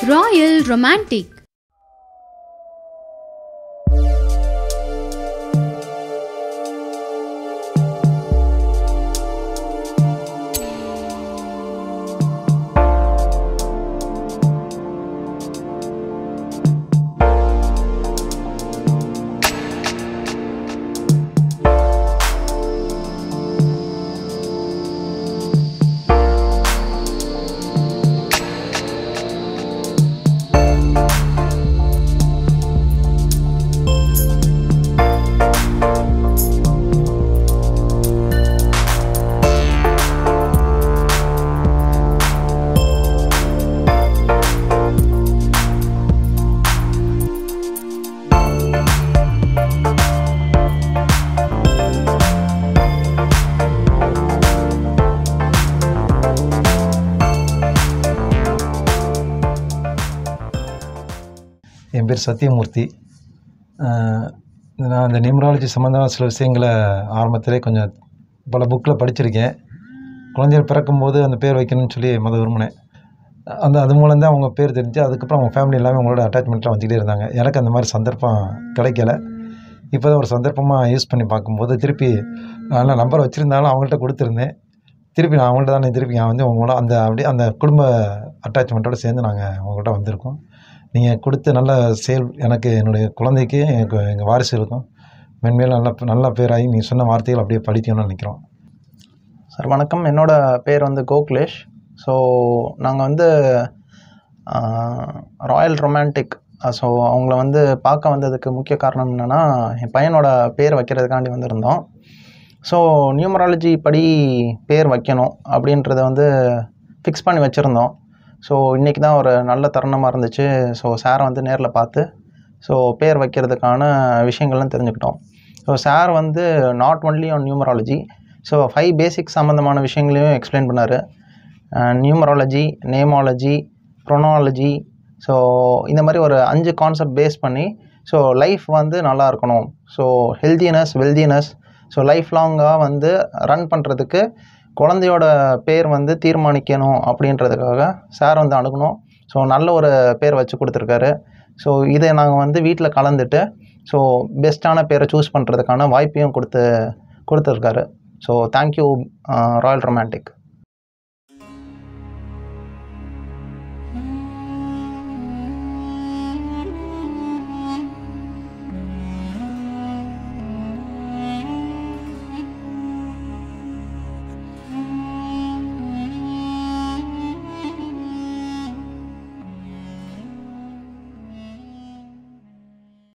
Royal Romantic என் பேர் சத்தியமூர்த்தி அஹ் நான் இந்த நியூமராலஜி சம்மந்தமாக சில விஷயங்களை ஆரம்பத்திலே கொஞ்சம் பல புக்கில் படிச்சிருக்கேன் குழந்தைகள் பிறக்கும்போது அந்த பேர் வைக்கணும்னு சொல்லி முத விரும்பினேன் அந்த அது மூலம் தான் அவங்க பேர் தெரிஞ்சு அதுக்கப்புறம் அவங்க ஃபேமிலி எல்லாமே அவங்களோட அட்டாச்மெண்ட்லாம் வச்சுக்கிட்டே இருந்தாங்க எனக்கு அந்த மாதிரி சந்தர்ப்பம் கிடைக்கல இப்போ தான் ஒரு சந்தர்ப்பமாக யூஸ் பண்ணி பார்க்கும்போது திருப்பி நான் நம்பர் வச்சுருந்தாலும் அவங்கள்ட்ட கொடுத்துருந்தேன் திருப்பி நான் அவங்கள்ட்ட தானே திருப்பி நான் வந்து உங்களோட அந்த அப்படியே அந்த குடும்ப அட்டாச்மெண்ட்டோடு சேர்ந்து நாங்கள் உங்கள்கிட்ட வந்திருக்கோம் நீங்கள் கொடுத்த நல்ல செயல் எனக்கு என்னுடைய குழந்தைக்கு எனக்கு எங்கள் வாரிசுகளுக்கும் மென்மேலும் நல்ல நல்ல பேராகி நீ சொன்ன வார்த்தைகள் அப்படியே படிக்கணும்னு நினைக்கிறோம் சார் வணக்கம் என்னோட பேர் வந்து கோகுலேஷ் ஸோ நாங்கள் வந்து ராயல் ரொமான்டிக் ஸோ அவங்கள வந்து பார்க்க வந்ததுக்கு முக்கிய காரணம் என்னென்னா என் பையனோட பேர் வைக்கிறதுக்காண்டி வந்திருந்தோம் ஸோ நியூமராலஜி படி பேர் வைக்கணும் அப்படின்றத வந்து ஃபிக்ஸ் பண்ணி வச்சுருந்தோம் ஸோ இன்றைக்கி தான் ஒரு நல்ல தருணமாக இருந்துச்சு ஸோ சாரை வந்து நேரில் பார்த்து ஸோ பேர் வைக்கிறதுக்கான விஷயங்கள்லாம் தெரிஞ்சுக்கிட்டோம் ஸோ சார் வந்து not only on numerology so five basic சம்மந்தமான விஷயங்களையும் எக்ஸ்பிளைன் பண்ணார் நியூமராலஜி நேமாலஜி ப்ரொனாலஜி ஸோ இந்த மாதிரி ஒரு அஞ்சு கான்செப்ட் பேஸ் பண்ணி ஸோ லைஃப் வந்து நல்லா இருக்கணும் so healthiness wealthiness so life லாங்காக வந்து ரன் பண்ணுறதுக்கு குழந்தையோட பேர் வந்து தீர்மானிக்கணும் அப்படின்றதுக்காக சார் வந்து அணுகணும் ஸோ நல்ல ஒரு பேர் வச்சு கொடுத்துருக்காரு ஸோ இதை நாங்கள் வந்து வீட்டில் கலந்துட்டு ஸோ பெஸ்ட்டான பேரை சூஸ் பண்ணுறதுக்கான வாய்ப்பையும் கொடுத்து கொடுத்துருக்காரு ஸோ தேங்க்யூ ராயல் ரொமான்டிக்